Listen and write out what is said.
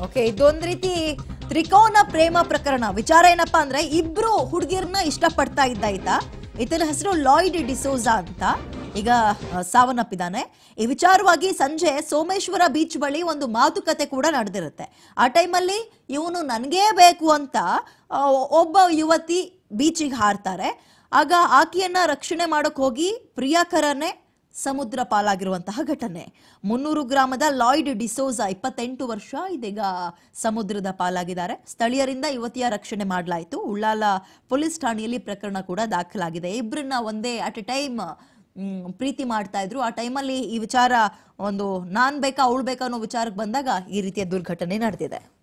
okay ಇದೊಂದ್ ರೀತಿ ತ್ರಿಕೋನ ಪ್ರೇಮ ಪ್ರಕರಣ ವಿಚಾರ ಏನಪ್ಪಾ ಅಂದ್ರೆ ಇಬ್ರು ಹುಡುಗಿಯರನ್ನ ಇಷ್ಟಪಡ್ತಾ ಇದ್ದ ಈತ ಈತನ ಹೆಸರು ಲಾಯ್ಡ್ ಡಿಸೋಜಾ ಅಂತ ಈಗ ಆ, ಸಾವನ್ನಪ್ಪಿದ್ದಾನೆ ಈ ವಿಚಾರವಾಗಿ ಸಂಜೆ ಸೋಮೇಶ್ವರ ಬೀಚ್ ಬಳಿ ಒಂದು ಮಾತುಕತೆ ಕೂಡ ನಡೆದಿರುತ್ತೆ ಆ ಟೈಮಲ್ಲಿ ಇವನು ನನಗೇ ಬೇಕು ಅಂತ ಆ, ಒಬ್ಬ ಯುವತಿ ಬೀಚಿಗೆ ಹಾರ್ತಾರೆ ಆಗ ಆಕೆಯನ್ನ ರಕ್ಷಣೆ ಮಾಡಕ್ ಹೋಗಿ ಪ್ರಿಯಾಕರನೇ ಸಮುದ್ರ ಪಾಲಾಗಿರುವಂತಹ ಘಟನೆ ಮುನ್ನೂರು ಗ್ರಾಮದ ಲಾಯ್ಡ್ ಡಿಸೋಜಾ ಇಪ್ಪತ್ತೆಂಟು ವರ್ಷ ಇದೀಗ ಸಮುದ್ರದ ಪಾಲಾಗಿದ್ದಾರೆ ಸ್ಥಳೀಯರಿಂದ ಯುವತಿಯ ರಕ್ಷಣೆ ಮಾಡಲಾಯಿತು ಉಳ್ಳಾಲ ಪೊಲೀಸ್ ಠಾಣೆಯಲ್ಲಿ ಪ್ರಕರಣ ಕೂಡ ದಾಖಲಾಗಿದೆ ಇಬ್ಬರನ್ನ ಒಂದೇ ಅಟ್ ಎ ಟೈಮ್ ಪ್ರೀತಿ ಮಾಡ್ತಾ ಇದ್ರು ಆ ಟೈಮಲ್ಲಿ ಈ ವಿಚಾರ ಒಂದು ನಾನ್ ಬೇಕಾ ಅವಳು ಬೇಕಾ ಅನ್ನೋ ವಿಚಾರಕ್ಕೆ ಬಂದಾಗ ಈ ರೀತಿಯ ದುರ್ಘಟನೆ ನಡೆದಿದೆ